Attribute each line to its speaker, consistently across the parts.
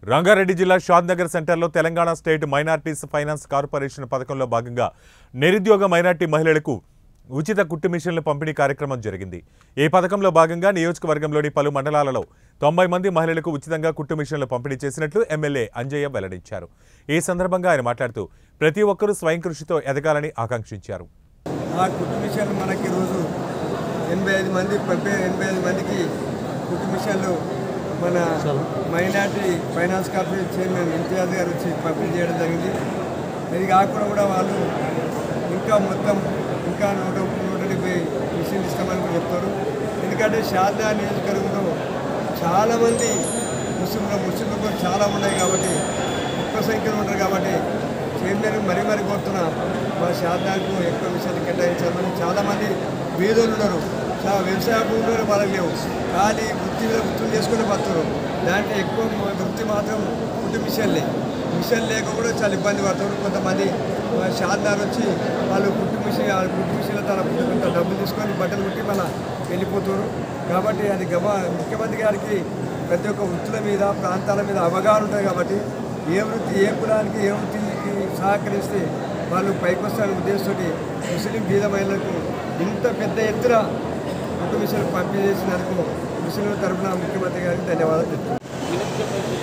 Speaker 1: రంగారెడ్డి జిల్లా షాద్నగర్ సెంటర్లో Telangana state minorities finance corporation పథకంలో భాగంగా నిరుద్యోగ మైనార్టీ మహిళలకు ఉచిత కుట్టు మిషన్ల పంపిణీ కార్యక్రమం జరిగింది ఈ పథకంలో భాగంగా నియోజకవర్గంలోని పలు మండలాలలో తొంభై మంది మహిళలకు ఉచితంగా కుట్టు మిషన్లు పంపిణీ చేసినట్లు ఎమ్మెల్యే అంజయ్య వెల్లడించారు ఈ సందర్భంగా ఆయన మాట్లాడుతూ ప్రతి ఒక్కరూ స్వయం కృషితో ఎదగాలని ఆకాంక్షించారు
Speaker 2: ఆ కుట్టు మిషన్లు మనకి ఈరోజు ఎనభై ఐదు మంది పంపే ఎనభై ఐదు మందికి కుట్టు మిషన్లు మన minority finance corporation chairman Imtiaz గారు వచ్చి పంపిణీ చేయడం జరిగింది ఇది కాకుండా కూడా వాళ్ళు ఇంకా మొత్తం ఇంకా నూట నూట డెబ్బై మిషన్లు ఇస్తామని కూడా చెప్తారు ఎందుకంటే షార్దా నియోజకవర్గంలో చాలామంది ముస్లింలు ముస్లింలు కూడా చాలా ఉన్నాయి కాబట్టి ఎక్కువ సంఖ్యలో ఉంటారు కాబట్టి చైర్మన్ మరీ మరీ కోరుతున్నా మా శారదాకు ఎక్కువ విషయాలు కేటాయించాలని చాలామంది వీధులు ఉన్నారు చాలా వ్యవసాయ భూములు వాళ్ళకి లేవు కానీ వృత్తి మీద వృత్తులు చేసుకుని బతున్నారు దాంట్లో ఎక్కువ మా వృత్తి మాత్రం కుటుంబ మిషన్లే మిషన్ లేక కూడా చాలా ఇబ్బంది పడుతున్నారు కొంతమంది షార్దార్ వచ్చి వాళ్ళు కుట్టు మిషన్ వాళ్ళ కుట్టు మిషన్ల తన కొంత డబ్బులు తీసుకొని బట్టలు కుట్టి మళ్ళీ వెళ్ళిపోతున్నారు కాబట్టి అది గమ ముఖ్యమంత్రి గారికి ప్రతి ఒక్క వృత్తుల మీద ప్రాంతాల మీద అవగాహన ఉంటుంది కాబట్టి ఏ వృత్తి ఏ కులానికి ఏ వృత్తికి సహకరిస్తే వాళ్ళు పైకొస్తారనే ఉద్దేశంతో ముస్లిం బీద మహిళలకు ఇంత పెద్ద ఎత్తున కుటుంబ విషయాలు పంపిణీ చేసినందుకు ముస్లింల తరఫున ముఖ్యమంత్రి గారికి ధన్యవాదాలు చెప్తున్నాను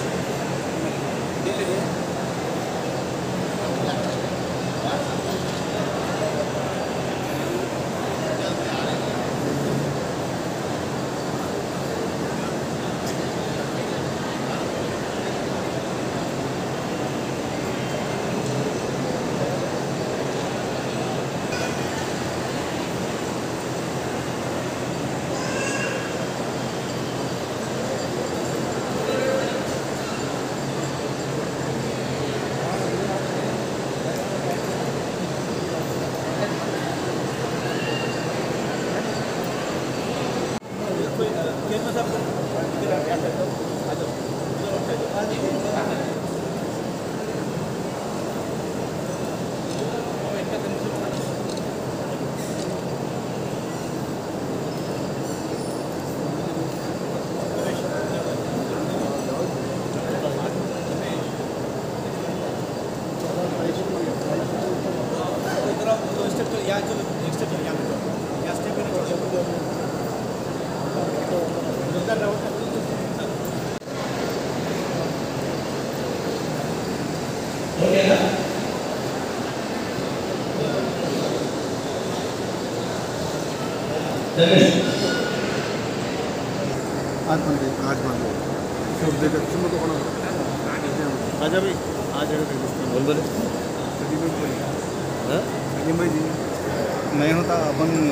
Speaker 3: आज बंद है आज बंद है सब जगह सुनो तो कौन आजा भाई आ जगह पे बोल बोले सलीम भाई सलीम भाई जी
Speaker 4: मैं होता अपन